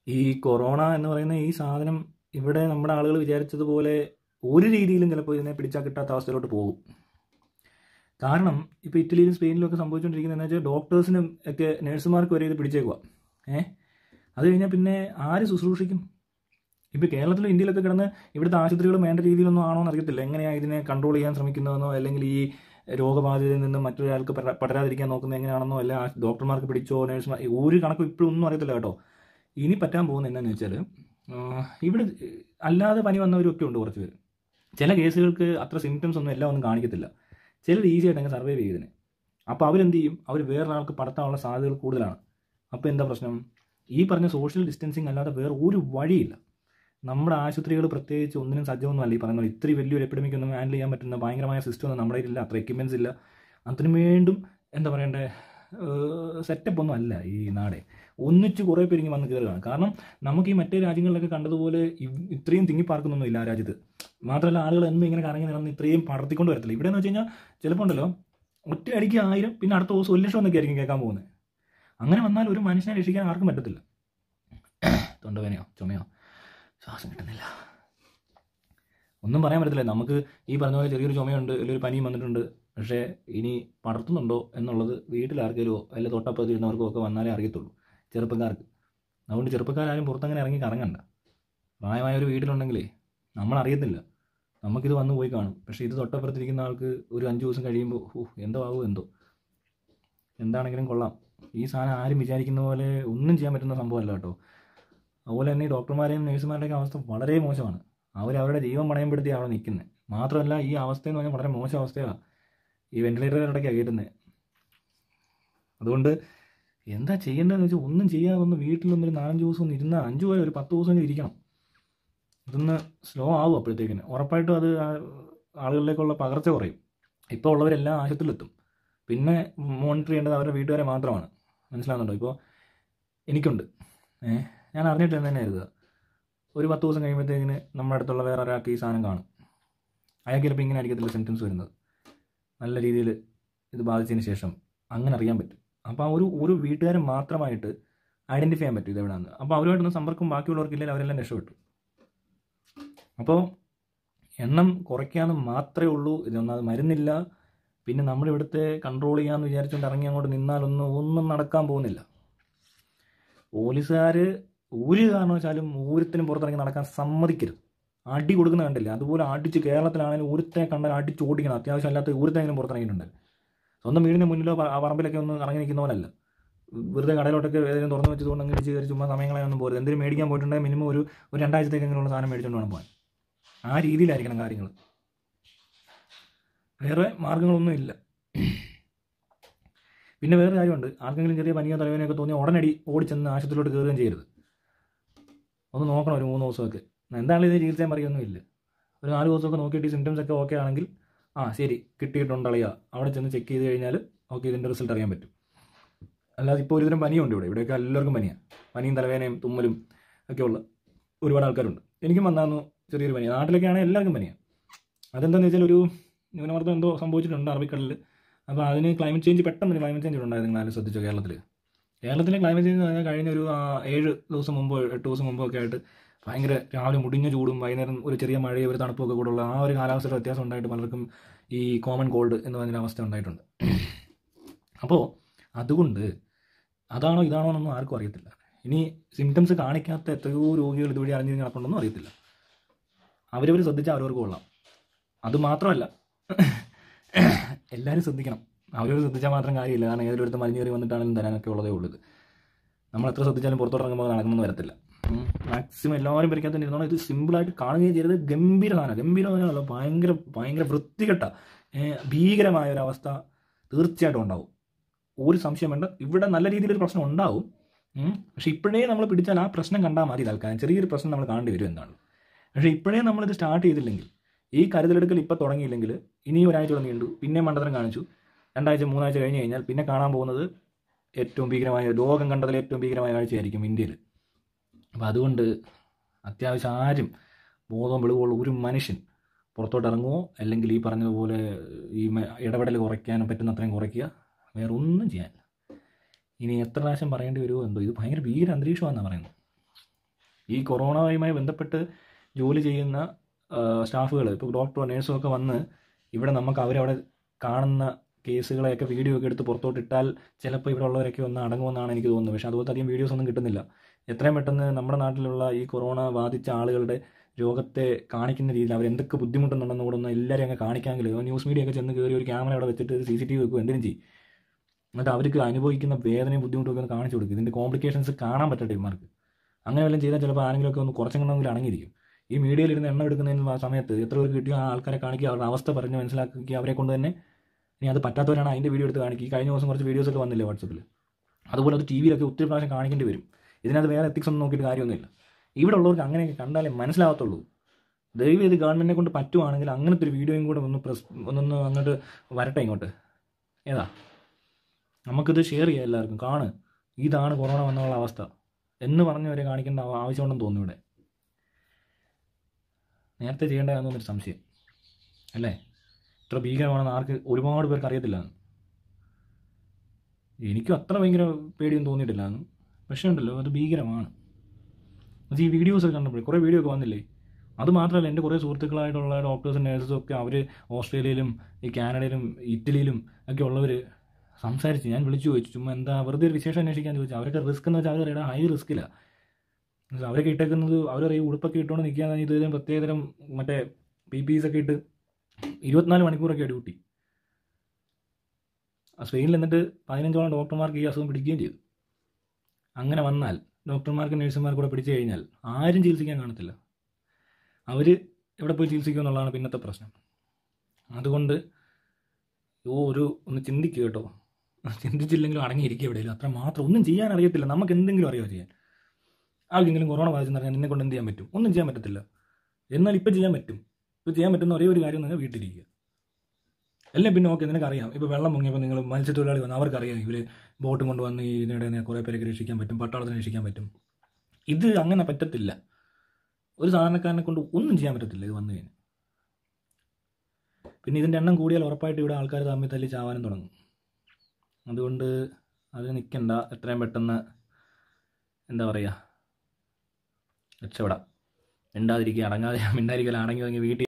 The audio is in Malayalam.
ഈ കൊറോണ എന്ന് പറയുന്ന ഈ സാധനം ഇവിടെ നമ്മുടെ ആളുകൾ വിചാരിച്ചതുപോലെ ഒരു രീതിയിലും ചിലപ്പോൾ ഇതിനെ പിടിച്ചാൽ കിട്ടാത്ത അവസ്ഥയിലോട്ട് പോകും കാരണം ഇപ്പോൾ ഇറ്റലിയിലും സ്പെയിനിലും ഒക്കെ സംഭവിച്ചുകൊണ്ടിരിക്കുന്നത് വെച്ചാൽ ഡോക്ടേഴ്സിനും ഒക്കെ നഴ്സുമാർക്ക് വരെ ഇത് പിടിച്ചേക്കുക ഏ അത് കഴിഞ്ഞാൽ പിന്നെ ആര് ശുശ്രൂഷിക്കും ഇപ്പോൾ കേരളത്തിലും ഇന്ത്യയിലൊക്കെ കിടന്ന് ഇവിടുത്തെ ആശുപത്രികളും വേണ്ട രീതിയിലൊന്നും ആണോ എന്ന് അറിയത്തില്ല എങ്ങനെയാണ് ഇതിനെ കൺട്രോൾ ചെയ്യാൻ ശ്രമിക്കുന്നതെന്നോ അല്ലെങ്കിൽ ഈ രോഗബാധിതയിൽ നിന്ന് മറ്റൊരാൾക്ക് പട- പടരാതിരിക്കാൻ നോക്കുന്നത് എങ്ങനെയാണെന്നോ അല്ല ആ ഡോക്ടർമാർക്ക് പിടിച്ചോ നഴ്സുമാർ ഒരു കണക്കും ഇപ്പോഴും ഒന്നും അറിയത്തില്ല കേട്ടോ ഇനി പറ്റാൻ പോകുന്നത് എന്താണെന്ന് വെച്ചാൽ ഇവിടെ അല്ലാതെ പനി വന്നവരൊക്കെ ഉണ്ട് കുറച്ച് പേര് ചില കേസുകൾക്ക് അത്ര സിംറ്റംസ് ഒന്നും എല്ലാം ഒന്നും കാണിക്കത്തില്ല ചിലർ ഈസി ആയിട്ട് അങ്ങ് സർവൈവ് ചെയ്തതിന് അപ്പോൾ അവരെന്ത് ചെയ്യും അവർ വേറൊരാൾക്ക് പടത്താനുള്ള സാധ്യതകൾ കൂടുതലാണ് അപ്പോൾ എന്താ പ്രശ്നം ഈ പറഞ്ഞ സോഷ്യൽ ഡിസ്റ്റൻസിങ് അല്ലാതെ വേറെ ഒരു വഴിയില്ല നമ്മുടെ ആശുപത്രികൾ പ്രത്യേകിച്ച് ഒന്നിനും സജ്ജമൊന്നുമല്ല ഈ പറയുന്നത് ഇത്രയും വലിയൊരു എപ്പിഡമിക് ഒന്നും ഹാൻഡിൽ ചെയ്യാൻ പറ്റുന്ന ഭയങ്കരമായ സിസ്റ്റം ഒന്നും നമ്മുടെ കയ്യിലില്ല അത്ര എക്യുപ്മെൻസ് ഇല്ല അതിന് വീണ്ടും എന്താ പറയണ്ടേ സെറ്റപ്പ് ഒന്നും അല്ല ഈ നാടെ ഒന്നിച്ച് കുറേ പേര് ഇങ്ങനെ വന്ന് കയറുകയാണ് കാരണം നമുക്ക് ഈ മറ്റേ രാജ്യങ്ങളിലൊക്കെ കണ്ടതുപോലെ ഇ- ഇത്രയും തിങ്ങിപ്പാർക്കുന്നൊന്നും ഇല്ല ആ രാജ്യത്ത് മാത്രമല്ല ആളുകൾ എന്നും ഇങ്ങനെ കറങ്ങി നടന്ന് ഇത്രയും പടർത്തിക്കൊണ്ട് വരത്തില്ല ഇവിടെ എന്ന് വെച്ച് കഴിഞ്ഞാൽ ചിലപ്പോൾ ഉണ്ടല്ലോ ഒറ്റ അടിക്ക് ആയിരം പിന്നെ അടുത്ത ദിവസം ഒരു ലക്ഷം എന്നൊക്കെ ആയിരിക്കും കേൾക്കാൻ പോകുന്നത് അങ്ങനെ വന്നാൽ ഒരു മനുഷ്യനെ രക്ഷിക്കാൻ ആർക്കും പറ്റത്തില്ല തൊണ്ടവേനയോ ചുമയോ ശ്വാസം കിട്ടുന്നില്ല ഒന്നും പറയാൻ പറ്റത്തില്ല നമുക്ക് ഈ പറഞ്ഞ പോലെ ചെറിയൊരു ചുമയുണ്ട് അല്ലെങ്കിൽ ഒരു പനിയും വന്നിട്ടുണ്ട് പക്ഷേ ഇനി പടർത്തുന്നുണ്ടോ എന്നുള്ളത് വീട്ടിൽ ആർക്കെങ്കിലുമോ അല്ലെങ്കിൽ തൊട്ടപ്പുറത്ത് ഇരുന്നവർക്കോ ഒക്കെ വന്നാലേ അറിയത്തുള്ളൂ ചെറുപ്പക്കാർക്ക് അതുകൊണ്ട് ചെറുപ്പക്കാരും പുറത്തങ്ങനെ ഇറങ്ങി കറങ്ങണ്ട പ്രായമായ ഒരു വീട്ടിലുണ്ടെങ്കിലേ നമ്മൾ അറിയത്തില്ല നമുക്കിത് വന്നു പോയി കാണും പക്ഷേ ഇത് തൊട്ടപ്പുറത്തിരിക്കുന്ന ആൾക്ക് ഒരു അഞ്ച് ദിവസം കഴിയുമ്പോൾ ഓ എന്തോ ആവോ എന്തോ എന്താണെങ്കിലും കൊള്ളാം ഈ സാധനം ആരും വിചാരിക്കുന്ന പോലെ ഒന്നും ചെയ്യാൻ പറ്റുന്ന സംഭവമല്ല കേട്ടോ അതുപോലെ തന്നെ ഈ ഡോക്ടർമാരെയും നഴ്സുമാരുടെയൊക്കെ അവസ്ഥ വളരെ മോശമാണ് അവർ അവരുടെ ജീവൻ പണയപ്പെടുത്തി അവിടെ നിൽക്കുന്നത് മാത്രമല്ല ഈ അവസ്ഥ എന്ന് പറഞ്ഞാൽ വളരെ മോശം അവസ്ഥയാണ് ഈ വെന്റിലേറ്ററിലൊക്കെയാണ് കയറ്റുന്നത് അതുകൊണ്ട് എന്താ ചെയ്യേണ്ടതെന്ന് വെച്ചാൽ ഒന്നും ചെയ്യാതെ ഒന്ന് വീട്ടിലൊന്നും ഒരു നാലഞ്ച് ദിവസം ഒന്ന് ഇരുന്നാൽ അഞ്ച് പോയ ഒരു പത്ത് ദിവസം ഇരിക്കണം ഇതൊന്ന് സ്ലോ ആവും അപ്പോഴത്തേക്കിന് ഉറപ്പായിട്ടും അത് ആ- ആളുകളിലേക്കുള്ള പകർച്ച കുറയും ഇപ്പോൾ ഉള്ളവരെല്ലാം ആശുപത്രിയിലെത്തും പിന്നെ മോണിറ്റർ ചെയ്യേണ്ടത് അവരുടെ വീട്ടുകാരെ മാത്രമാണ് മനസ്സിലാകുന്നുണ്ടോ ഇപ്പോൾ എനിക്കുണ്ട് ഏഹ് ഞാൻ അറിഞ്ഞിട്ട് തന്നെ കരുതുക ഒരു പത്ത് ദിവസം കഴിയുമ്പോഴത്തേക്കിന് നമ്മുടെ അടുത്തുള്ള വേറെ ഒരാൾക്ക് ഈ സാധനം കാണും അയാൾക്ക് ചിലപ്പോൾ ഇങ്ങനെ ആയിരിക്കത്തില്ല സിംറ്റംസ് വരുന്നത് നല്ല രീതിയിൽ ഇത് ബാധിച്ചതിന് ശേഷം അങ്ങനെ അറിയാൻ പറ്റും അപ്പോൾ ആ ഒരു ഒരു വീട്ടുകാരൻ മാത്രമായിട്ട് ഐഡൻറ്റിഫൈ ചെയ്യാൻ പറ്റും ഇത് എവിടെയാണെന്ന് അപ്പോൾ അവരുമായിട്ടൊന്നും സമ്പർക്കം ബാക്കിയുള്ളവർക്കില്ലെങ്കിൽ അവരെല്ലാം രക്ഷപ്പെട്ടു അപ്പോൾ എണ്ണം കുറയ്ക്കാമെന്ന് മാത്രമേ ഉള്ളൂ ഇതൊന്നത് മരുന്നില്ല പിന്നെ നമ്മൾ ഇവിടുത്തെ കൺട്രോൾ ചെയ്യാമെന്ന് വിചാരിച്ചുകൊണ്ട് ഇറങ്ങി അങ്ങോട്ട് നിന്നാലൊന്നും ഒന്നും നടക്കാൻ പോകുന്നില്ല പോലീസുകാർ ഒരു കാരണവശാലും ഊരത്തിനും പുറത്തിറങ്ങി നടക്കാൻ സമ്മതിക്കരുത് അടി കൊടുക്കുന്ന കണ്ടില്ല അതുപോലെ അടിച്ച് കേരളത്തിലാണെങ്കിലും ഊരത്തെ കണ്ടാൽ അടിച്ച് ഓടിക്കണം അത്യാവശ്യം അല്ലാത്ത ഊരത്തെങ്കിലും പുറത്തിറങ്ങിയിട്ടുണ്ട് സ്വന്തം വീടിന് മുന്നിലോ പ- ആ പറമ്പിലൊക്കെ ഒന്ന് ഇറങ്ങി നിൽക്കുന്ന പോലല്ല വെറുതെ കടയിലോട്ടൊക്കെ ഏതെങ്കിലും തുറന്നു വെച്ചതുകൊണ്ട് അങ്ങ് ഇടിച്ച് കയറി ചുമ്മാ സമയങ്ങളൊന്നും പോരുത് എന്തെങ്കിലും മേടിക്കാൻ പോയിട്ടുണ്ടെങ്കിൽ മിനിമം ഒരു ഒരു രണ്ടാഴ്ചത്തേക്കെങ്കിലുള്ള സാധനം മേടിച്ചുകൊണ്ട് വേണം പോകാൻ ആ രീതിയിലായിരിക്കണം കാര്യങ്ങൾ വേറെ മാർഗങ്ങളൊന്നും ഇല്ല പിന്നെ വേറെ കാര്യമുണ്ട് ആർക്കെങ്കിലും ചെറിയ പനിയോ തലവേനയൊക്കെ തോന്നിയാൽ ഉടനടി ഓടിച്ചെന്ന് ആശുപത്രിയിലോട്ട് കയറുകയും ചെയ്യരുത് ഒന്ന് നോക്കണം ഒരു മൂന്ന് ദിവസമൊക്കെ എന്താണെങ്കിലും ഇത് ചികിത്സയും പറയുകയൊന്നുമില്ല ഒരു നാല് ദിവസമൊക്കെ നോക്കിയിട്ട് ഈ സിംറ്റംസ് ഒക്കെ ഓക്കെ ആണെങ്കിൽ ആ ശരി കിട്ടിയിട്ടുണ്ടളിയ അവിടെ ചെന്ന് ചെക്ക് ചെയ്ത് കഴിഞ്ഞാൽ ഓക്കെ ഇതിൻ്റെ റിസൾട്ട് അറിയാൻ പറ്റും അല്ലാതെ ഇപ്പോൾ ഒരുതരം പനിയുണ്ട് ഇവിടെ ഇവിടെയൊക്കെ എല്ലാവർക്കും പനിയാണ് പനിയും തലവേനയും തുമ്മലും ഒക്കെ ഉള്ള ഒരുപാട് ആൾക്കാരുണ്ട് എനിക്കും വന്നായിരുന്നു ചെറിയൊരു പനി നാട്ടിലൊക്കെ ആണെങ്കിൽ എല്ലാവർക്കും പനിയാണ് അതെന്താണെന്ന് വെച്ചാൽ ഒരു ന്യൂനമർദ്ദം എന്തോ സംഭവിച്ചിട്ടുണ്ട് അറബിക്കടലിൽ അപ്പോൾ അതിന് ക്ലൈമറ്റ് ചേഞ്ച് പെട്ടെന്ന് ക്ലൈമറ്റ് ചേഞ്ച് ഉണ്ടായിരുന്നു നിങ്ങൾ ആരും ശ്രദ്ധിച്ചോ കേരളത്തിൽ കേരളത്തിലെ ക്ലൈമറ്റ് ചേഞ്ച് എന്ന് പറഞ്ഞാൽ കഴിഞ്ഞ ഒരു ആ, ഏഴ് ദിവസം മുമ്പോ എട്ട് ദിവസം മുമ്പോ ഒക്കെ ആയിട്ട് ഭയങ്കര രാവിലെ മുടിഞ്ഞ ചൂടും വൈകുന്നേരം ഒരു ചെറിയ മഴയും ഒരു തണുപ്പൊക്കെ കൂടെ ഉള്ള ആ ഒരു കാലാവസ്ഥയുടെ വ്യത്യാസം ഉണ്ടായിട്ട് പലർക്കും ഈ കോമൺ കോൾഡ് എന്ന് പറഞ്ഞൊരു അവസ്ഥ ഉണ്ടായിട്ടുണ്ട് അപ്പോൾ അതുകൊണ്ട് അതാണോ ഇതാണോ എന്നൊന്നും ആർക്കും അറിയത്തില്ല ഇനി സിംറ്റംസ് കാണിക്കാത്ത എത്രയോ രോഗികൾ ഇതുവഴി അറിഞ്ഞു നടപ്പുണ്ടെന്നും അറിയത്തില്ല അവരവർ ശ്രദ്ധിച്ചാൽ അവരവർക്ക് കൊള്ളാം അത് മാത്രമല്ല എല്ലാവരും ശ്രദ്ധിക്കണം അവരവർ ശ്രദ്ധിച്ചാൽ മാത്രം കാര്യമില്ല കാരണം ഏതൊരു അടുത്ത് മലിഞ്ഞ് കയറി വന്നിട്ടാണെങ്കിലും തരാനൊക്കെ ഉള്ളതേ ഉള്ളൂ ഇത് നമ്മൾ എത്ര ശ്രദ്ധിച്ചാലും പുറത്തോട്ട് ഇറങ്ങുമ്പോൾ നടക്കണമെന്ന് വരത്തില്ല മാക്സിമം എല്ലാവരും പരിക്കാത്ത ഇരുന്നോളം ഇത് സിമ്പിളായിട്ട് കാണുകയും ചെയ്തത് ഗംഭീര സാധനം ഗംഭീരം പറഞ്ഞാൽ ഭയങ്കര ഭയങ്കര വൃത്തികെട്ട ഏ, ഭീകരമായ ഒരു അവസ്ഥ തീർച്ചയായിട്ടും ഉണ്ടാവും ഒരു സംശയം വേണ്ട ഇവിടെ നല്ല രീതിയിലൊരു പ്രശ്നം ഉണ്ടാവും ഉം. പക്ഷെ ഇപ്പോഴേ നമ്മൾ പിടിച്ചാൽ ആ പ്രശ്നം കണ്ടാൽ മതി തൽക്കാലം ചെറിയൊരു പ്രശ്നം നമ്മൾ കാണേണ്ടി വരും എന്താണ് പക്ഷേ ഇപ്പോഴേ നമ്മളിത് സ്റ്റാർട്ട് ചെയ്തില്ലെങ്കിൽ ഈ കരുതലെടുക്കൽ ഇപ്പോൾ തുടങ്ങിയില്ലെങ്കിൽ ഇനി ഒരാഴ്ച കൂടെ നീണ്ടു പിന്നെ മണ്ടത്തരം കാണിച്ചു രണ്ടാഴ്ച മൂന്നാഴ്ച കഴിഞ്ഞ് കഴിഞ്ഞാൽ പിന്നെ കാണാൻ പോകുന്നത് ഏറ്റവും ഭീകരമായ ലോകം കണ്ടതിൽ ഏറ്റവും ഭീകരമായ കാഴ്ചയായിരിക്കും ഇന്ത്യയിൽ അപ്പോൾ അതുകൊണ്ട് അത്യാവശ്യം ആരും ബോധവും വെളിവുള്ള ഒരു മനുഷ്യൻ പുറത്തോട്ട് ഇറങ്ങുമോ അല്ലെങ്കിൽ ഈ പറഞ്ഞതുപോലെ ഈ മ- ഇടപെടൽ കുറയ്ക്കാൻ പറ്റുന്ന അത്രയും കുറയ്ക്കുക വേറെ ഒന്നും ചെയ്യാനില്ല ഇനി എത്ര പ്രാവശ്യം പറയേണ്ടി വരുമോ എന്തോ ഇത് ഭയങ്കര ഭീകര അന്തരീക്ഷമാണെന്നാണ് പറയുന്നത് ഈ കൊറോണയുമായി ബന്ധപ്പെട്ട് ജോലി ചെയ്യുന്ന സ്റ്റാഫുകൾ ഇപ്പോൾ ഡോക്ടറോ നേഴ്സോ ഒക്കെ വന്ന് ഇവിടെ നമുക്ക് അവരവിടെ കാണുന്ന കേസുകളെയൊക്കെ വീഡിയോ ഒക്കെ എടുത്ത് പുറത്തോട്ട് ഇട്ടാൽ ചിലപ്പോൾ ഇവിടെ ഉള്ളവരൊക്കെ ഒന്ന് അടങ്ങുമെന്നാണ് എനിക്ക് തോന്നുന്നത് പക്ഷേ അതുപോലത്തെ അധികം വീഡിയോസ് ഒന്നും കിട്ടുന്നില്ല എത്രയും പെട്ടെന്ന് നമ്മുടെ നാട്ടിലുള്ള ഈ കൊറോണ ബാധിച്ച ആളുകളുടെ രോഗത്തെ കാണിക്കുന്ന രീതിയിൽ അവർ എന്തൊക്കെ ബുദ്ധിമുട്ടുന്നുണ്ടെന്ന് കൂടെ ഒന്ന് എല്ലാവരും അങ്ങ് കാണിക്കാമെങ്കിൽ ന്യൂസ് മീഡിയ ഒക്കെ ചെന്ന് കയറി ഒരു ക്യാമറ അവിടെ വെച്ചിട്ട് സി സി ടി വി വെക്കും എന്തിനും ചെയ്യും എന്നിട്ട് അവർക്ക് അനുഭവിക്കുന്ന വേദനയും ബുദ്ധിമുട്ടും ഒക്കെ ഒന്ന് കാണിച്ചു കൊടുക്കും ഇതിൻ്റെ കോംപ്ലിക്കേഷൻസ് കാണാൻ പറ്റട്ടെ ഇവന്മാർക്ക് അങ്ങനെ വല്ലതും ചെയ്താൽ ചിലപ്പോൾ ആരെങ്കിലും ഒക്കെ ഒന്ന് കുറച്ചെങ്കിലും അടങ്ങിയിരിക്കും ഈ മീഡിയയിൽ ഇരുന്ന് എണ്ണം എടുക്കുന്നതിന് ആ സമയത്ത് എത്ര പേർക്ക് കിട്ടിയോ ആ ആൾക്കാരെ കാണിക്കുക അവരുടെ അവസ്ഥ പറഞ്ഞ് മനസ്സിലാക്കി അവരെ കൊണ്ട് തന്നെ ഇനി അത് പറ്റാത്തവരാണ് അതിൻ്റെ വീഡിയോ എടുത്ത് കാണിക്കുക ഈ കഴിഞ്ഞ ദിവസം കുറച്ച് വീഡിയോസ് ഒക്കെ വന്നില്ലേ വാട്സപ്പിൽ അതുപോലെ അത് ടി വിയിലൊക്കെ ഒത്തിരി പ്രാവശ്യം കാണിക്കേണ്ടി വരും ഇതിനകത്ത് വേറെ എത്തിക്സ് ഒന്നും നോക്കിയിട്ട് കാര്യമൊന്നുമില്ല ഇവിടെ ഉള്ളവർക്ക് അങ്ങനെയൊക്കെ കണ്ടാലേ മനസ്സിലാവത്തുള്ളൂ ദയവ് ഇത് ഗവൺമെൻറ്റിനെ കൊണ്ട് പറ്റുവാണെങ്കിൽ അങ്ങനത്തെ ഒരു വീഡിയോയും കൂടെ ഒന്ന് പ്രസ് ഒന്നൊന്ന് അങ്ങോട്ട് വരട്ടെ ഇങ്ങോട്ട് ഏതാ നമുക്കിത് ഷെയർ ചെയ്യാം എല്ലാവർക്കും കാണ് ഇതാണ് കൊറോണ വന്നുള്ള അവസ്ഥ എന്ന് പറഞ്ഞവരെ കാണിക്കേണ്ട ആവ- ആവശ്യമുണ്ടെന്ന് തോന്നുന്നു ഇവിടെ നേരത്തെ ചെയ്യേണ്ടതാണെന്നൊരു സംശയം അല്ലേ ഇത്ര ഭീകരമാണെന്ന് ആർക്ക് ഒരുപാട് പേർക്ക് അറിയത്തില്ല എനിക്കും അത്ര ഭയങ്കര പേടിയൊന്നും തോന്നിയിട്ടില്ല പക്ഷേ ഉണ്ടല്ലോ അത് ഭീകരമാണ് അത് ഈ വീഡിയോസ് ഒക്കെ കണ്ടപ്പോഴേ കുറേ വീഡിയോ ഒക്കെ വന്നില്ലേ അത് മാത്രമല്ല എൻ്റെ കുറേ സുഹൃത്തുക്കളായിട്ടുള്ള ഡോക്ടേഴ്സും നേഴ്സസും ഒക്കെ അവർ ഓസ്ട്രേലിയയിലും ഈ കാനഡയിലും ഇറ്റലിയിലും ഒക്കെ ഉള്ളവർ സംസാരിച്ച് ഞാൻ വിളിച്ചു ചോദിച്ചു ചുമ്മാ എന്താ വെറുതെ ഒരു വിശേഷം അന്വേഷിക്കാൻ ചോദിച്ചു അവരൊക്കെ റിസ്ക് എന്ന് വെച്ചാൽ അവർ പറയുന്നത് ഹൈ റിസ്ക്കില്ല അവരൊക്കെ ഇട്ടേക്കുന്നത് അവരറിയ ഉടുപ്പൊക്കെ ഇട്ടുകൊണ്ട് നിൽക്കാൻ ഇത് ഇതിന് പ്രത്യേകതരം മറ്റേ പി പി ഒക്കെ ഇട്ട് ഇരുപത്തിനാല് മണിക്കൂറൊക്കെ ഡ്യൂട്ടി ആ സ്പെയിനിൽ എന്നിട്ട് പതിനഞ്ചോളം ഡോക്ടർമാർക്ക് ഈ അസുഖം പിടിക്കുകയും ചെയ്തു അങ്ങനെ വന്നാൽ ഡോക്ടർമാർക്ക് നഴ്സുമാർക്ക് കൂടെ പിടിച്ചു കഴിഞ്ഞാൽ ആരും ചികിത്സിക്കാൻ കാണത്തില്ല അവർ എവിടെ പോയി ചികിത്സിക്കും എന്നുള്ളതാണ് പിന്നത്തെ പ്രശ്നം അതുകൊണ്ട് ഓ ഒരു ഒന്ന് ചിന്തിക്കുക കേട്ടോ ചിന്തിച്ചില്ലെങ്കിലും അടങ്ങിയിരിക്കുക എവിടെയെങ്കിലും അത്ര മാത്രം ഒന്നും ചെയ്യാൻ അറിയത്തില്ല നമുക്ക് എന്തെങ്കിലും അറിയാമോ ചെയ്യാൻ ആർക്കെങ്കിലും കൊറോണ ബാധിച്ചെന്ന് പറഞ്ഞാൽ നിന്നെ കൊണ്ട് എന്ത് ചെയ്യാൻ പറ്റും ഒന്നും ചെയ്യാൻ പറ്റത്തില്ല എന്നാൽ ഇപ്പം ചെയ്യാൻ പറ്റും ഇപ്പോൾ ചെയ്യാൻ പറ്റുന്ന ഒരേ ഒരു കാര്യം നിങ്ങൾ വീട്ടിലിരിക്കുക എല്ലാം പിന്നെ ഓക്കെ നിനക്കറിയാം ഇപ്പോൾ വെള്ളം മുങ്ങിയപ്പോൾ നിങ്ങൾ മത്സ്യത്തൊഴിലാളി വന്ന് അവർക്കറിയാം ഇവർ ബോട്ടും കൊണ്ടുവന്ന് ഈ ഇതിനിടെ കുറേ പേരൊക്കെ രക്ഷിക്കാൻ പറ്റും പട്ടാളത്തിനെ രക്ഷിക്കാൻ പറ്റും ഇത് അങ്ങനെ പറ്റത്തില്ല ഒരു സാധാരണക്കാരനെ കൊണ്ട് ഒന്നും ചെയ്യാൻ പറ്റത്തില്ല ഇത് വന്നു കഴിഞ്ഞാൽ പിന്നെ ഇതിൻ്റെ എണ്ണം കൂടിയാൽ ഉറപ്പായിട്ട് ഇവിടെ ആൾക്കാർ തമ്മിൽ തല്ലി ചാവാനും തുടങ്ങും അതുകൊണ്ട് അത് നിൽക്കണ്ട എത്രയും പെട്ടെന്ന് എന്താ പറയുക രക്ഷപ്പെടാം മിണ്ടാതിരിക്കുക അടങ്ങാതെ മിണ്ടാതിരിക്കുക അടങ്ങി ഒതുങ്ങി വീട്ടിൽ